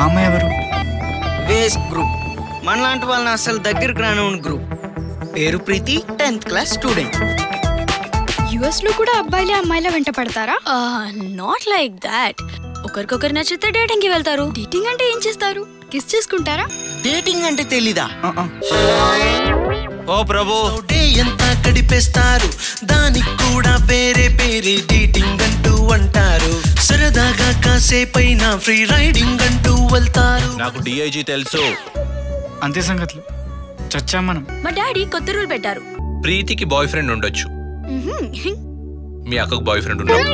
ఆమె ఎవరు waste group మనలాంటి వాళ్ళని అసలు దగ్గరికి రానివ్వని గ్రూప్ పేరు Preethi tenth class student US లో కూడా అబ్బాయిలే అమ్మాయిల వెంట పడతారా నాట్ లైక్ దాట్ ఒకరికొకరు నచ్చితే డేటింగ్ కి వెళ్తారు డేటింగ్ అంటే ఏం చేస్తారు కిస్ చేసుకుంటారా డేటింగ్ అంటే తెలీదా ఆ, ఆ. ఓ ప్రభు డే ఎంత గడిపేస్తారు దానికి కూడా వేరే వేరే డేటింగ్ అంటూ అంటారు సరదాగా కాసేపైనా ఫ్రీ రైడింగ్ అంటూ వెళ్తారు నాకు డిఐజీ తెలుసు అంతే సంగతులు చచ్చాం మనం మా డాడీ కొత్త రూల్ పెట్టారు ప్రీతికి బాయ్ ఫ్రెండ్ ఉండొచ్చు మీ అక్కకు బాయ్ ఫ్రెండ్ ఉండొచ్చు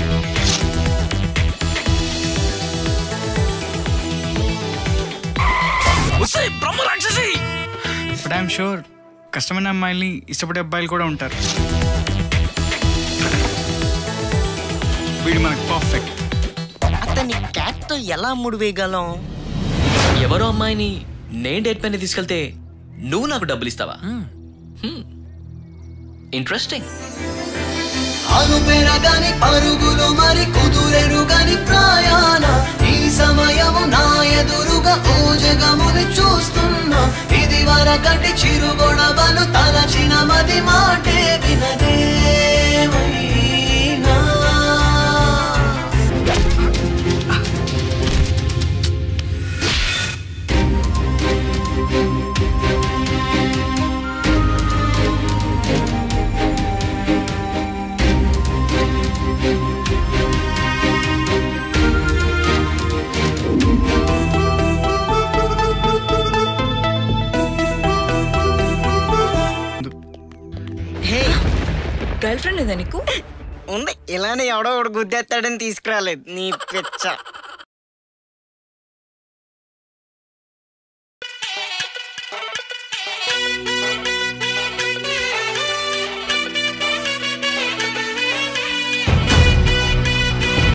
బట్ ఐఎమ్ షూర్ కష్టమైన అమ్మాయిల్ని ఇష్టపడే అబ్బాయిలు కూడా ఉంటారు వీడు మనకు పర్ఫెక్ట్ అతన్ని క్యాట్ తో ఎలా ముడివేయగలం ఎవరో అమ్మాయిని నేను డేట్ పైన తీసుకెళ్తే నువ్వు నాకు డబ్బులు ఇస్తావా ఇంట్రెస్టింగ్ అను పెరగని పరుగులు మరి కుదురెరు గని ప్రయాణ ఈ సమయము నా ఎదురుగా ఓ జగముని చూస్తున్నా ఇది వరకటి చిరుగొడవలు తలచిన మది మాటే వినదేమైనా హే గర్ల్ ఫ్రెండ్ ఉందా నీకు ఉంది ఇలానే ఎవడో ఒకడు గుద్దేస్తాడని తీసుకురాలేదు నీ పిచ్చ